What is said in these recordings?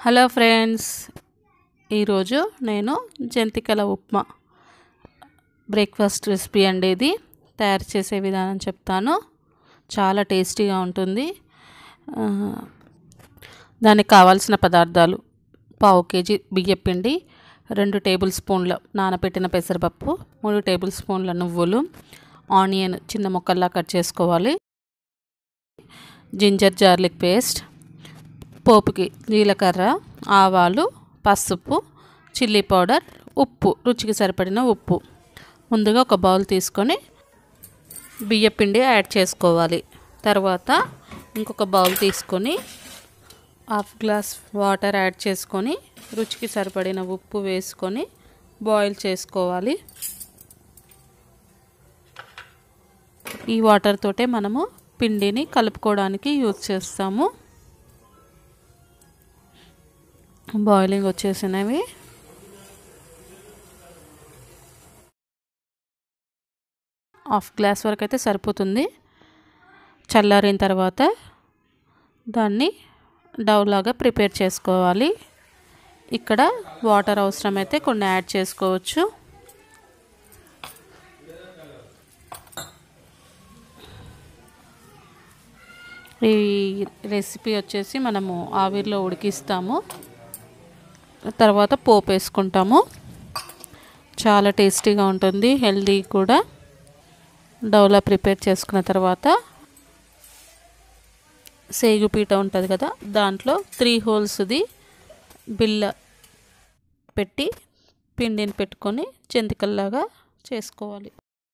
hello friends ఈరోజు నేను జంతికల upma breakfast recipe అండి ఇది తయారు చేసే విధానం చెప్తాను చాలా టేస్టీగా ఉంటుంది ఆ, దానికి కావాల్సిన పదార్థాలు పావు కేజీ బియ్యం పిండి రెండు టేబుల్ స్పూన్ల నానబెట్టిన పెసరపప్పు మూడు టేబుల్ స్పూన్ల నువ్వులు ఆనియన్ చిన్న ముక్కల్లా కట్ చేసుకోవాలి జింజర్ జార్లిక్ పేస్ట్ పోపుకి జీలకర్ర ఆవాలు పసుపు చిల్లీ పౌడర్ ఉప్పు రుచికి సరిపడిన ఉప్పు ముందుగా ఒక బౌల్ తీసుకొని బియ్య పిండి యాడ్ చేసుకోవాలి తర్వాత ఇంకొక బౌల్ తీసుకొని హాఫ్ గ్లాస్ వాటర్ యాడ్ చేసుకొని రుచికి సరిపడిన ఉప్పు వేసుకొని బాయిల్ చేసుకోవాలి ఈ వాటర్ తోటే మనము పిండిని కలుపుకోవడానికి యూజ్ చేస్తాము బాయిలింగ్ వచ్చేసినవి హాఫ్ గ్లాస్ వరకు అయితే సరిపోతుంది చల్లారిన తర్వాత దాన్ని డవ్ లాగా ప్రిపేర్ చేసుకోవాలి ఇక్కడ వాటర్ అవసరమైతే కొన్ని యాడ్ చేసుకోవచ్చు ఈ రెసిపీ వచ్చేసి మనము ఆవిరిలో ఉడికిస్తాము తర్వాత పోపు వేసుకుంటాము చాలా టేస్టీగా ఉంటుంది హెల్దీ కూడా డౌలా ప్రిపేర్ చేసుకున్న తర్వాత సేగుపీట ఉంటుంది కదా దాంట్లో త్రీ హోల్స్ది బిల్ల పెట్టి పిండిని పెట్టుకొని జంతికల్లాగా చేసుకోవాలి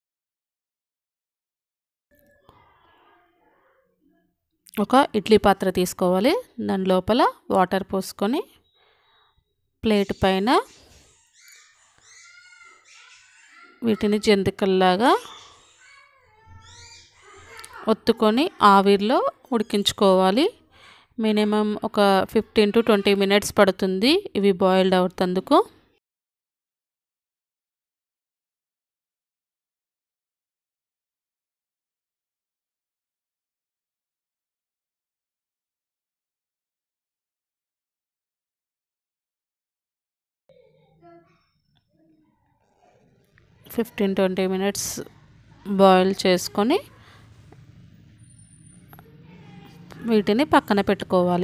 ఒక ఇడ్లీ పాత్ర తీసుకోవాలి దాని లోపల వాటర్ పోసుకొని ప్లేట్ పైన వీటిని జంతికల్లాగా ఒత్తుకొని ఆవిరిలో ఉడికించుకోవాలి మినిమం ఒక ఫిఫ్టీన్ టు ట్వంటీ మినిట్స్ పడుతుంది ఇవి బాయిల్డ్ అవుతందుకు ఫిఫ్టీన్ ట్వంటీ మినిట్స్ బాయిల్ చేసుకొని వీటిని పక్కన పెట్టుకోవాలి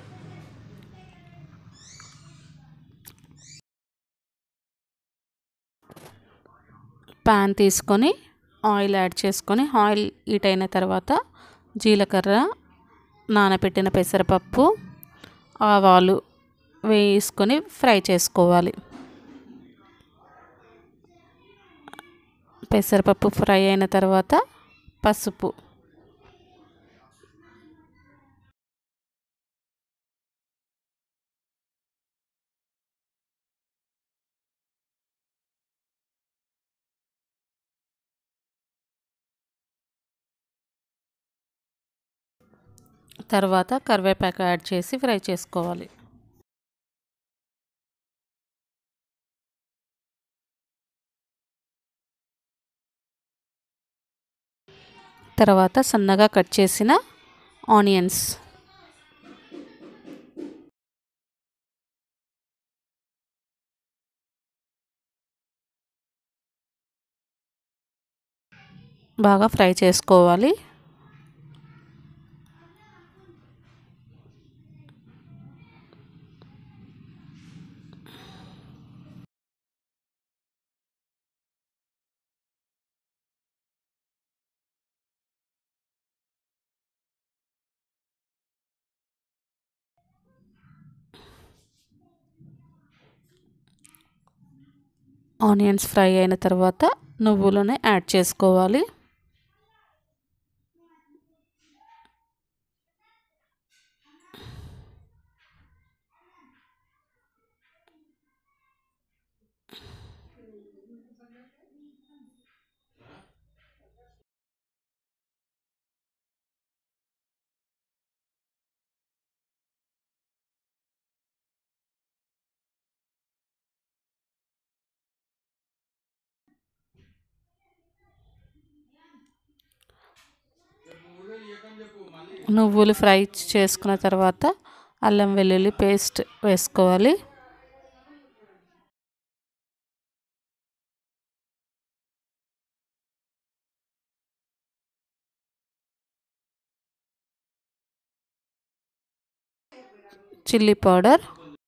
ప్యాన్ తీసుకొని ఆయిల్ యాడ్ చేసుకొని ఆయిల్ హీట్ అయిన తర్వాత జీలకర్ర నానబెట్టిన పెసరపప్పు ఆవాలు వేసుకొని ఫ్రై చేసుకోవాలి పెసరపప్పు ఫ్రై అయిన తర్వాత పసుపు తర్వాత కరివేపాకు యాడ్ చేసి ఫ్రై చేసుకోవాలి తర్వాత సన్నగా కట్ చేసిన ఆనియన్స్ బాగా ఫ్రై చేసుకోవాలి ఆనియన్స్ ఫ్రై అయిన తర్వాత నువ్వులను యాడ్ చేసుకోవాలి నువ్వులు ఫ్రై చేసుకున్న తర్వాత అల్లం వెల్లుల్లి పేస్ట్ వేసుకోవాలి చిల్లీ పౌడర్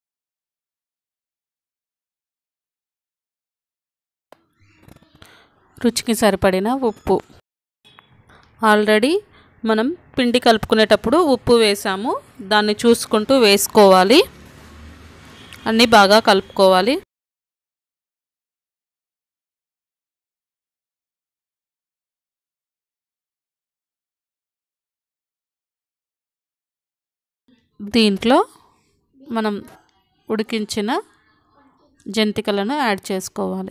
రుచికి సరిపడిన ఉప్పు ఆల్రెడీ మనం పిండి కలుపుకునేటప్పుడు ఉప్పు వేసాము దాన్ని చూసుకుంటూ వేసుకోవాలి అన్నీ బాగా కలుపుకోవాలి దీంట్లో మనం ఉడికించిన జంతికలను యాడ్ చేసుకోవాలి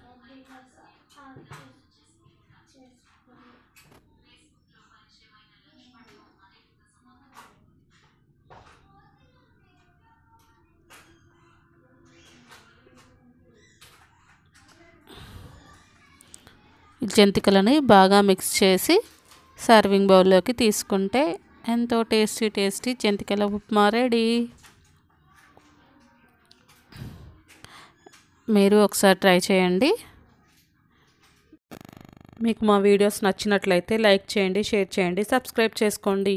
జంతికలని బాగా మిక్స్ చేసి సర్వింగ్ బౌల్లోకి తీసుకుంటే ఎంతో టేస్టీ టేస్టీ జంతికల ఉప్మా రెడీ మీరు ఒకసారి ట్రై చేయండి మీకు మా వీడియోస్ నచ్చినట్లయితే లైక్ చేయండి షేర్ చేయండి సబ్స్క్రైబ్ చేసుకోండి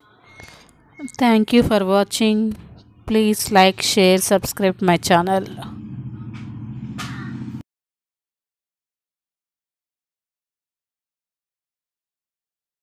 thank you for watching please like share subscribe my channel